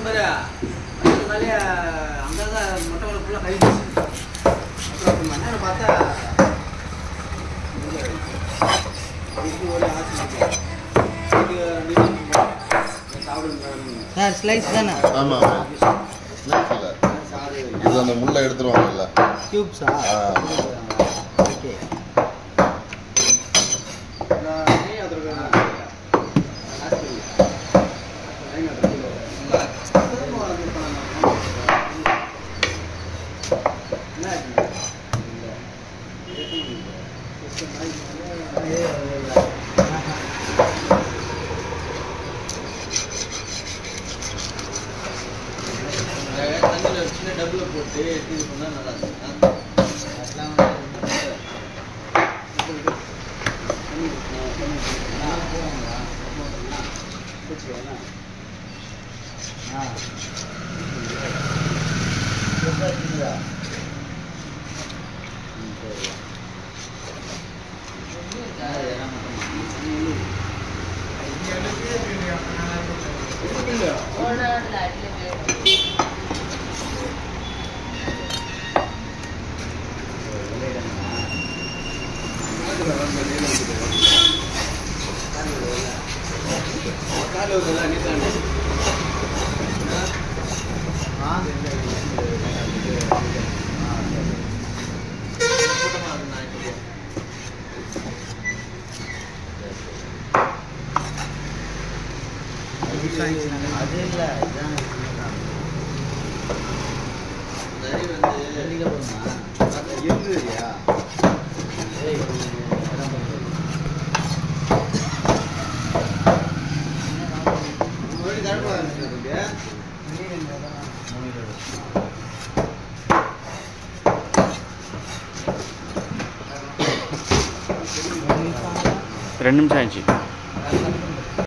பாரு அதனாலே அங்கங்க மொட்டை வர ஃபுல்லாக கழிச்சு அப்புறம் அப்படி மணி நேரம் பார்த்தா இது ஒரு ஆசை இருக்கு. இது நின்று சாப்பிடுங்க சார் ஸ்லைஸ் தானே ஆமா ஸ்நாக்ஸ் இல்ல சாது இது அந்த முள்ளை எடுத்துருவாங்கல்ல டியூப்ஸா ஆ. ஓகே சின்ன டபுள போட்டு இது பண்ணா நல்லா இருக்கும் அது இல்லை இதான் வெளியில போகணுமா ஏய் இடம் பண்ணுறது ரெண்டு நிமிஷம் ஆயிடுச்சு